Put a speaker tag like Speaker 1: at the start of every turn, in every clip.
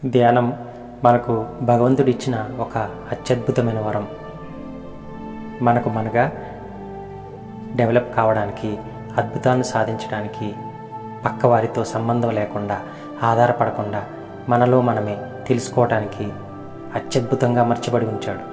Speaker 1: ధ్యానం మనకు భగవంతుడిచ్చిన ఒక అత్యద్భుతమైన వరం మనకు మనగా డెవలప్ కావడానికి అద్భుతాలను సాధించడానికి పక్కవారితో సంబంధం లేకుండా ఆధారపడకుండా మనలో మనమే తెలుసుకోవటానికి అత్యద్భుతంగా మర్చబడి ఉంచాడు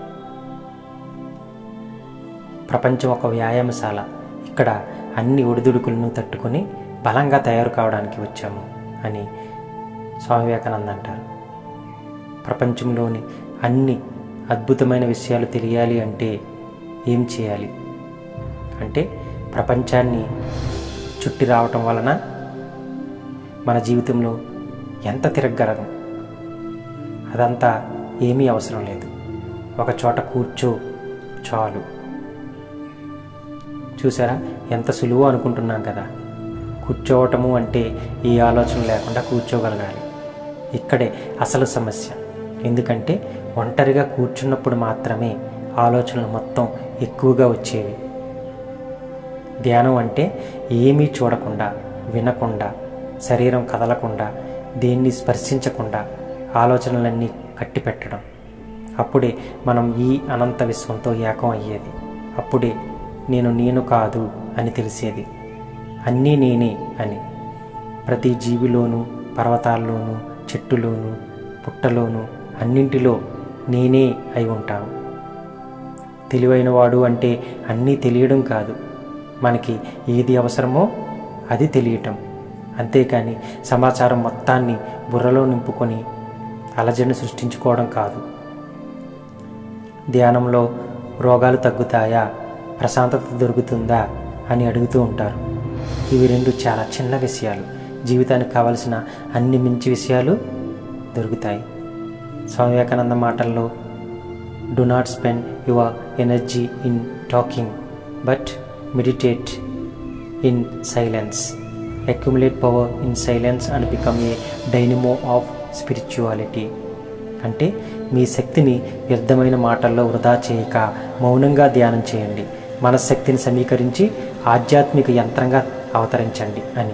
Speaker 1: ప్రపంచం ఒక వ్యాయామశాల ఇక్కడ అన్ని ఒడిదుడుకులను తట్టుకొని బలంగా తయారు కావడానికి వచ్చాము అని స్వామి వివేకానంద అంటారు ప్రపంచంలోని అన్ని అద్భుతమైన విషయాలు తెలియాలి అంటే ఏం చేయాలి అంటే ప్రపంచాన్ని చుట్టి రావటం వలన మన జీవితంలో ఎంత తిరగగలం అదంతా ఏమీ అవసరం లేదు ఒక చోట కూర్చో చాలు చూసారా ఎంత సులువు అనుకుంటున్నాం కదా కూర్చోవటము అంటే ఈ ఆలోచన లేకుండా కూర్చోగలగాలి ఇక్కడే అసలు సమస్య ఎందుకంటే ఒంటరిగా కూర్చున్నప్పుడు మాత్రమే ఆలోచనలు మొత్తం ఎక్కువగా వచ్చేవి ధ్యానం అంటే ఏమీ చూడకుండా వినకుండా శరీరం కదలకుండా దేన్ని స్పర్శించకుండా ఆలోచనలన్నీ కట్టిపెట్టడం అప్పుడే మనం ఈ అనంత విశ్వంతో ఏకం అయ్యేది అప్పుడే నేను నేను కాదు అని తెలిసేది అన్నీ నేనే అని ప్రతి జీవిలోనూ పర్వతాల్లోనూ చెట్టులోనూ పుట్టలోనూ అన్నింటిలో నేనే అయి ఉంటాను తెలివైనవాడు అంటే అన్నీ తెలియడం కాదు మనకి ఏది అవసరమో అది తెలియటం అంతేకాని సమాచారం మొత్తాన్ని బుర్రలో నింపుకొని అలజడిని సృష్టించుకోవడం కాదు ధ్యానంలో రోగాలు తగ్గుతాయా ప్రశాంతత దొరుకుతుందా అని అడుగుతూ ఉంటారు ఇవి రెండు చాలా చిన్న విషయాలు జీవితానికి కావలసిన అన్ని మించి విషయాలు దొరుకుతాయి స్వామి వివేకానంద మాటల్లో do not spend your energy in talking but meditate in silence accumulate power in silence and become a dynamo of spirituality అంటే మీ శక్తిని వ్యర్థమైన మాటల్లో వృధా చేయక మౌనంగా ధ్యానం చేయండి మనశ్శక్తిని సమీకరించి ఆధ్యాత్మిక యంత్రంగా అవతరించండి అని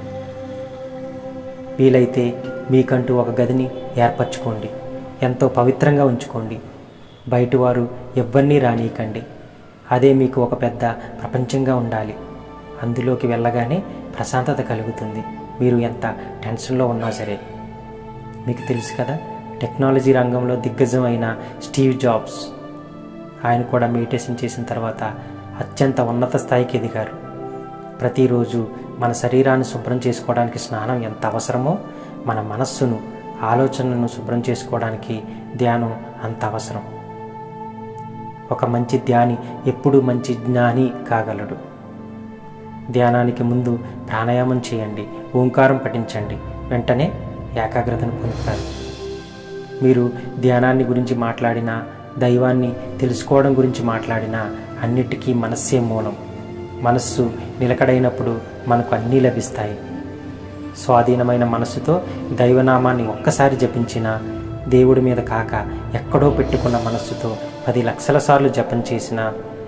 Speaker 1: వీలైతే మీకంటూ ఒక గదిని ఏర్పరచుకోండి ఎంతో పవిత్రంగా ఉంచుకోండి బయటివారు ఎవ్వరినీ రానీయకండి అదే మీకు ఒక పెద్ద ప్రపంచంగా ఉండాలి అందులోకి వెళ్ళగానే ప్రశాంతత కలుగుతుంది మీరు ఎంత టెన్షన్లో ఉన్నా సరే మీకు తెలుసు కదా టెక్నాలజీ రంగంలో దిగ్గజం అయిన స్టీవ్ జాబ్స్ ఆయన కూడా మెడిటేషన్ చేసిన తర్వాత అత్యంత ఉన్నత స్థాయికి ఎదిగారు ప్రతిరోజు మన శరీరాన్ని శుభ్రం చేసుకోవడానికి స్నానం ఎంత అవసరమో మన మనస్సును ఆలోచనలను శుభ్రం చేసుకోవడానికి ధ్యానం అంత అవసరం ఒక మంచి ధ్యాని ఎప్పుడూ మంచి జ్ఞాని కాగలడు ధ్యానానికి ముందు ప్రాణాయామం చేయండి ఓంకారం పఠించండి వెంటనే ఏకాగ్రతను పొందుతారు మీరు ధ్యానాన్ని గురించి మాట్లాడినా దైవాన్ని తెలుసుకోవడం గురించి మాట్లాడినా అన్నిటికీ మనస్సే మూలం మనస్సు నిలకడైనప్పుడు మనకు అన్నీ లభిస్తాయి స్వాధీనమైన మనస్సుతో దైవనామాన్ని ఒక్కసారి జపించినా దేవుడి మీద కాక ఎక్కడో పెట్టుకున్న మనస్సుతో పది లక్షల సార్లు జపం చేసినా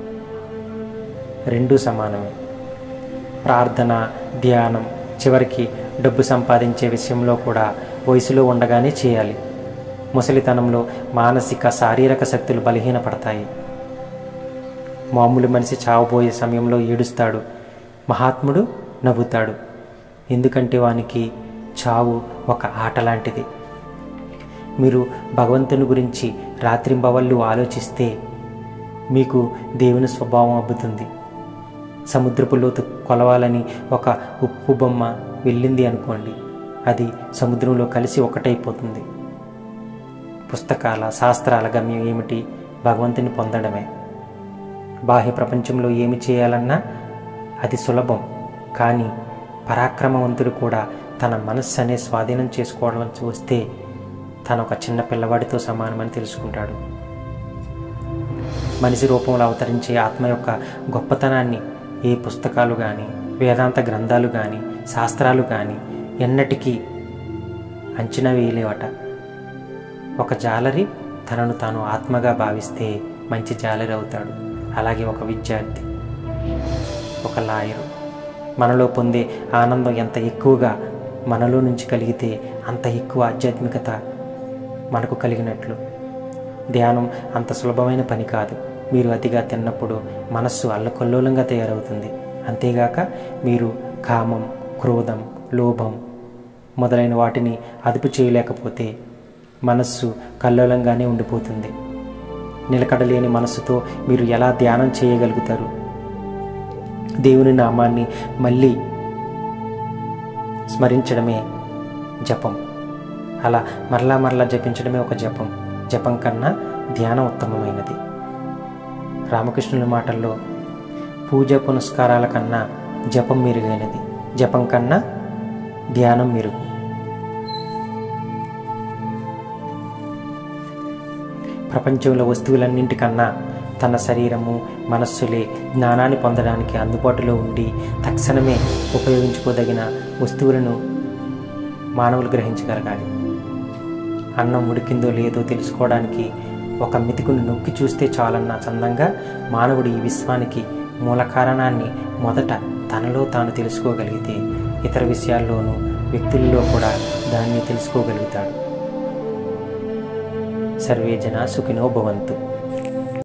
Speaker 1: రెండూ సమానమే ప్రార్థన ధ్యానం చివరికి డబ్బు సంపాదించే విషయంలో కూడా వయసులో ఉండగానే చేయాలి ముసలితనంలో మానసిక శారీరక శక్తులు బలహీనపడతాయి మామూలు మనిషి చావబోయే సమయంలో ఏడుస్తాడు మహాత్ముడు నవ్వుతాడు ఎందుకంటే వానికి చావు ఒక ఆట లాంటిది మీరు భగవంతుని గురించి రాత్రింబవళ్ళు ఆలోచిస్తే మీకు దేవుని స్వభావం అబ్బుతుంది సముద్రపు లోతు కొలవాలని ఒక ఉప్పు బొమ్మ వెళ్ళింది అనుకోండి అది సముద్రంలో కలిసి ఒకటైపోతుంది పుస్తకాల శాస్త్రాల గమ్యం ఏమిటి భగవంతుని పొందడమే బాహ్య ప్రపంచంలో ఏమి చేయాలన్నా అది సులభం కానీ పరాక్రమవంతుడు కూడా తన మనస్సు అనే స్వాధీనం చేసుకోవడం చూస్తే తను ఒక చిన్న పిల్లవాడితో సమానమని తెలుసుకుంటాడు మనిషి రూపంలో అవతరించే ఆత్మ యొక్క గొప్పతనాన్ని ఏ పుస్తకాలు కానీ వేదాంత గ్రంథాలు కానీ శాస్త్రాలు కానీ ఎన్నటికీ అంచనా వేయలేవట ఒక జాలరి తనను తాను ఆత్మగా భావిస్తే మంచి జాలరి అవుతాడు అలాగే ఒక విద్యార్థి ఒక లాయరు మనలో పొందే ఆనందం ఎంత ఎక్కువగా మనలో నుంచి కలిగితే అంత ఎక్కువ ఆధ్యాత్మికత మనకు కలిగినట్లు ధ్యానం అంత సులభమైన పని కాదు మీరు అతిగా తిన్నప్పుడు మనస్సు అల్లకొల్లోలంగా తయారవుతుంది అంతేగాక మీరు కామం క్రోధం లోభం మొదలైన వాటిని అదుపు చేయలేకపోతే మనస్సు కల్లోలంగానే ఉండిపోతుంది నిలకడలేని మనస్సుతో మీరు ఎలా ధ్యానం చేయగలుగుతారు దేవుని నామాన్ని మళ్ళీ స్మరించడమే జపం అలా మరలా మరలా జపించడమే ఒక జపం జపం కన్నా ధ్యానం ఉత్తమమైనది రామకృష్ణుల మాటల్లో పూజ పునస్కారాల కన్నా జపం మెరుగైనది జపం కన్నా ధ్యానం మెరుగు ప్రపంచంలో వస్తువులన్నింటికన్నా తన శరీరము మనస్సులే జ్ఞానాన్ని పొందడానికి అందుబాటులో ఉండి తక్షణమే ఉపయోగించుకోదగిన వస్తువులను మానవులు గ్రహించగలగాలి అన్నం ఉడికిందో లేదో తెలుసుకోవడానికి ఒక మెతుకును నొక్కి చూస్తే చాలన్న చందంగా మానవుడు ఈ విశ్వానికి మూల కారణాన్ని మొదట తనలో తాను తెలుసుకోగలిగితే ఇతర విషయాల్లోనూ వ్యక్తుల్లో కూడా దాన్ని తెలుసుకోగలుగుతాడు సర్వే జన సుఖినో భవంతు